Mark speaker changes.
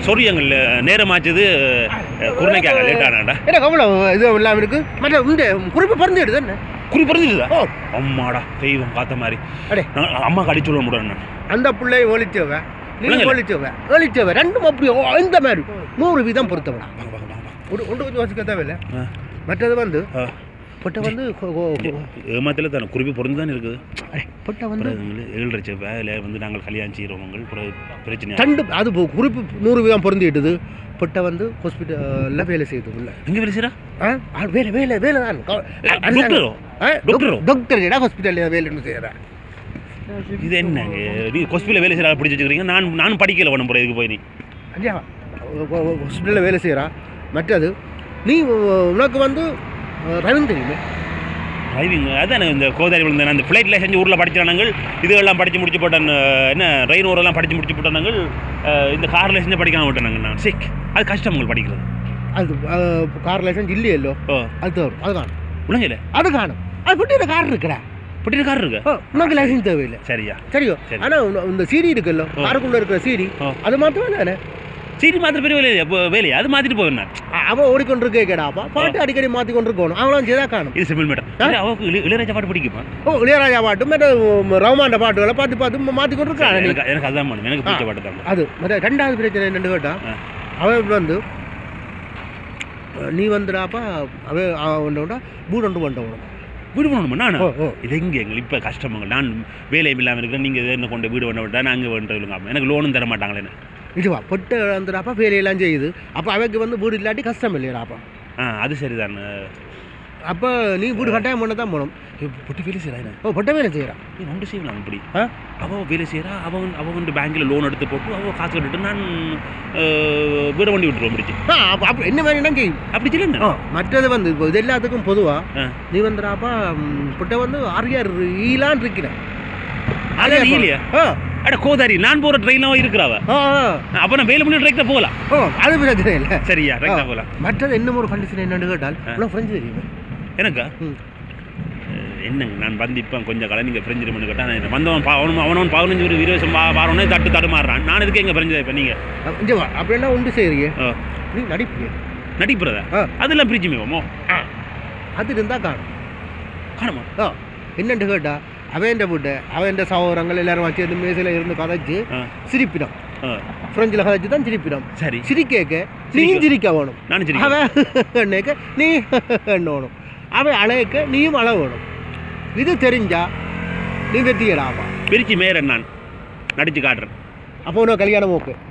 Speaker 1: Sorry எங்கள் நேரமாச்சது குருணைக்காக late ஆனாடா
Speaker 2: எனக்கு அவ்வளோ இது இல்லாமல் இருக்கு மற்ற இந்த குறிப்பு பிறந்து எடுத்து என்ன
Speaker 1: குறி பிறந்துட்டுதா
Speaker 2: ஓ
Speaker 1: அம்மாடா தெய்வம் பார்த்த மாதிரி
Speaker 2: அடே
Speaker 1: நான் அம்மாக்கு அடிச்சு சொல்ல முடியும் நான்
Speaker 2: அந்த பிள்ளை ஒழிச்சவ நீ
Speaker 1: விளங்கல.
Speaker 2: ஒழிச்சவ ஒழிச்சவ ரெண்டும் அப்படி ஓ, இந்த மாதிரி நூறு வீதம் பொறுத்தவன்
Speaker 1: வாங்க வாங்க வாங்க
Speaker 2: ஒன்று ஒன்று கொஞ்சம் வச்சுக்க தேவையில்லை
Speaker 1: ஆ.
Speaker 2: மற்றது வந்து
Speaker 1: ஆ.
Speaker 2: பொட்டை வந்து கொ- கொ-
Speaker 1: ஏமாத்தில் தானே குறிப்பு பொருந்து தான் இருக்குது
Speaker 2: அடே, பொட்டை வந்து
Speaker 1: அப்புறம் ஏழரை வேலை வந்து நாங்கள் கல்யாணம் செய்கிறவங்க பிரச்சனை
Speaker 2: தண்டு அது போ- குறிப்பு நூறு வீதம் பொருந்திட்டுது பொட்டை வந்து ஹாஸ்பிட்டலில் வேலை செய்யுது உள்ள
Speaker 1: எங்கே வேலை செய்கிறா
Speaker 2: ஆ ஆ, வேலை வேலை வேலை தான் க-
Speaker 1: டாக்டரோ
Speaker 2: ஆ,
Speaker 1: டாக்டரோ?
Speaker 2: டாக்டர் இடம் ஹாஸ்பிட்டலில் வேலைன்னு செய்கிறேன்
Speaker 1: இது என்னங்க நீ ஹாஸ்பிட்டலில் வேலை செய்கிற பிடிச்சி வச்சுக்கிறீங்க நான் நானும் படிக்கல பண்ண போகிறேன் இதுக்கு போய் நீ
Speaker 2: அஞ்சா ஹாஸ்பிட்டலில் வேலை செய்கிறா மற்றது நீ உ- உனக்கு வந்து ரவீன் தெரியுமே
Speaker 1: டிரைவிங் அதான் இந்த கோதாரி விழுந்தேன் அந்த ஃப்ளைட்டில் செஞ்சு ஊரில் படிச்சானாங்கள் இதெல்லாம் படித்து முடிச்சு போட்டேன் என்ன ரெயின் ஓரெல்லாம் படித்து முடிச்சு போட்டானாங்கள் இந்த காரில் செஞ்சு படிக்காம விட்டேனாங்க நான் சிக் அது கஷ்டம் உங்களுக்கு படிக்கிறது
Speaker 2: அது கார் லைசன்ஸ் இல்லையல்லோ
Speaker 1: ஓ
Speaker 2: அது தவறு அது காணும்
Speaker 1: உலகையில்
Speaker 2: அது காணும் அது பொட்டி கார் இருக்குடா
Speaker 1: பட்டின கார் இருக்கு
Speaker 2: ஓ உனக்கு லைசன்ஸ் தேவையில்லை
Speaker 1: சரியா
Speaker 2: சரியோ
Speaker 1: சரி.
Speaker 2: ஆனால் இந்த சீடி இருக்குல்ல
Speaker 1: ஓ.
Speaker 2: காருக்குள்ள இருக்கிற சீடி
Speaker 1: ஓ.
Speaker 2: அது மாத்திரம் தானே
Speaker 1: சரி மாத்திர பெரிய வேலையா இப்போ வேலையா அது மாற்றிட்டு போவேன் நான்
Speaker 2: அவன் ஓடிக்கொண்டிருக்கே கேடாப்பா பாட்டு அடிக்கடி மாற்றி கொண்டிருக்கணும் அவனும் செய்தா காணும்
Speaker 1: இது சிம்பிள் மேட்டர் அவருக்கு இளைய- இளையராஜா பாட்டு பிடிக்குமா
Speaker 2: ஓ இளையராஜா பாட்டு மற்ற ரவுமாண்ட பாட்டுகளை பார்த்து பார்த்து மாற்றி கொண்டிருக்கான்
Speaker 1: எனக்கு எனக்கு அதுதான் மேடம் எனக்கு பிடிச்ச பாட்டு தான்
Speaker 2: அது மற்ற ரெண்டாவது பிரச்சனை என்னன்னு கேட்டா
Speaker 1: ஆ.
Speaker 2: அவன் வந்து நீ வந்துடாப்பா அவன் அவன் பூட் ஒன்று பண்ணிட்டவன்
Speaker 1: வீடு பண்ணணுமா நான்
Speaker 2: ஓ ஓ
Speaker 1: இது எங்கே எங்களுக்கு இப்போ கஷ்டமங்க நான் வேலையும் இல்லாமல் இருக்கிறேன் நீங்கள் என்ன கொண்டு வீடு பண்ண விட்டா நாங்கள் பண்ணுறதுங்க எனக்கு லோனும் தர மாட்டாங்களே என்ன
Speaker 2: இதுவா பொட்டு வந்துடாப்பா வேலையெல்லாம் செய்யுது அப்போ அவனுக்கு வந்து வீடு இல்லாட்டி கஷ்டம் இல்லையாப்பா
Speaker 1: ஆ அது சரிதான்
Speaker 2: அப்போ நீ வீடு கட்டாயம் பண்ண தான் போகணும்
Speaker 1: பொட்டி வேலை செய்கிறா
Speaker 2: ஓ பொட்டை வேலை செய்கிறான்
Speaker 1: நீ ஒன்று செய்யலாம் இப்படி
Speaker 2: ஆ?
Speaker 1: அவள் வேலை செய்கிறா அவன் அவன் வந்து பேங்க்கில் லோன் எடுத்து போட்டு அவள் காசு கட்டிட்டு நான் அஹ், வீடை வண்டி விட்டுருவோம் முடிச்சு
Speaker 2: ஆ அப்போ அப்போ என்ன மாதிரி செய்யும்
Speaker 1: அப்படி
Speaker 2: ஆ
Speaker 1: சொல்லுங்க
Speaker 2: மற்றது வந்து இப்போ இது எல்லாத்துக்கும் பொதுவாக
Speaker 1: ஆ.
Speaker 2: நீ வந்துடாப்பா ம், பொட்டை வந்து ஆரியார் ஈலான் இருக்கிறேன்
Speaker 1: அதான் இல்லையா
Speaker 2: ஆ
Speaker 1: அட கோதாரி நான் போகிற ட்ரெயினாக இருக்கிறாவ
Speaker 2: ஆ ஆ.
Speaker 1: அப்போ நான் வேலை பண்ணி ட்ரெக்டாக போகலாம்
Speaker 2: ஓ அது பிரச்சனை இல்லை
Speaker 1: சரியா
Speaker 2: ஆ.
Speaker 1: ட்ரெக்டாக போகலாம்
Speaker 2: மற்றது இன்னும் ஒரு கண்டிஷன் என்னன்னு கேட்டால்
Speaker 1: ஆ.
Speaker 2: உனக்கு ஃப்ரெஞ்சு தெரியுமா
Speaker 1: எனக்கா
Speaker 2: ம்.
Speaker 1: அஹ், என்னங்க நான் வந்து இப்போ கொஞ்சம் காலம் நீங்கள் பிரிஞ்சு பண்ணி கேட்டால் நான் வந்தவன் பா- அவனும் அவனவன் பதினஞ்சு ஒரு இருபது வருஷம் வா- வாரவனே தட்டு தடுமாறுறான் நான் இதுக்கு எங்கே பிரிஞ்சு இப்போ நீங்கள்
Speaker 2: அப்~ இங்க வா அப்படின்னா உண்டு செய்யறியே நீ நடிப்பிய
Speaker 1: நடிப்புறதா
Speaker 2: ஆ.
Speaker 1: அதெல்லாம் பிரிச்சுமே மோ
Speaker 2: அது இருந்தால் காணும்
Speaker 1: காணுமா
Speaker 2: ஆ என்னன்னு கேட்டா அவன் வீட்டை அவன் சகோதரங்கள் எல்லாரும் வச்சு இந்த மேசையில் இருந்து கதைச்சு
Speaker 1: ஆ
Speaker 2: சிரிப்பிடும்
Speaker 1: ஆ
Speaker 2: ஃப்ரெஞ்சில் கதைச்சு தான் சிரிப்பிடும்
Speaker 1: சரி
Speaker 2: சிரிக்கேக்க நீ
Speaker 1: சிரிக்க.
Speaker 2: சிரிக்க வேணும்
Speaker 1: நானும் சரி
Speaker 2: அவன் எண்ணேக்க நீ எண்ணணும் அவன் அழைக்க நீயும் அழ வேணும் இது தெரிஞ்சா நீ வெற்றியடாப்பா
Speaker 1: பிரிச்சு மேறேன் நான் நடிச்சு காட்டுறேன்
Speaker 2: அப்போ உனக்கு கல்யாணம் ஓகே